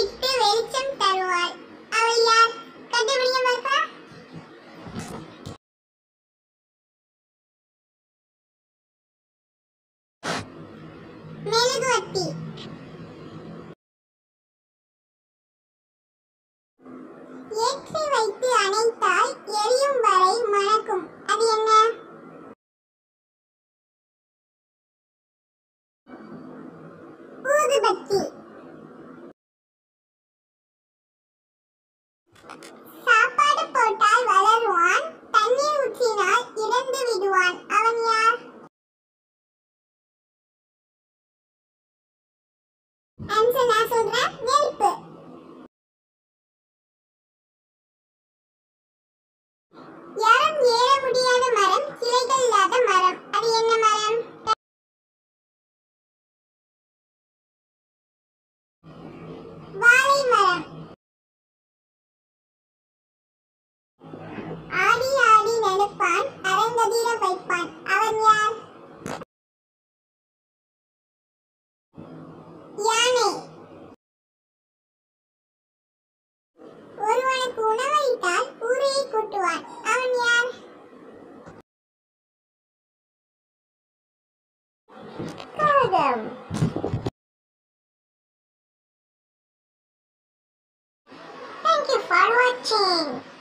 இருட்டிட்டு வெளிச்சம் தருவாள் அவள் யார் கண்டுபிடிங்க பார்க்கலாம் மெழுகுவர்த்தி ஏற்றி வைத்து அணைத்தால் எரியும் வரை மணக்கும் அது என்ன ஊதுபத்தி சாப்பாடு போட்டால் வளருவான் தண்ணீர் ஊற்றினால் இறந்து விடுவான் அவன் யார் ஆன்சர் நான் சொல்றேன் நெருப்பு யாரும் ஏற முடியாத மரம் கிளைகள் இல்லாத மரம் அது என்ன மரம் வாழை மரம் ஆடி ஆடி நடப்பான் அரங்கதிர வைப்பான் அவன் யார் யானை ஒருவனுக்கு உணவளித்தால் ஊரையை கூட்டுவான் அவன் யார் காகம் Thank you for watching.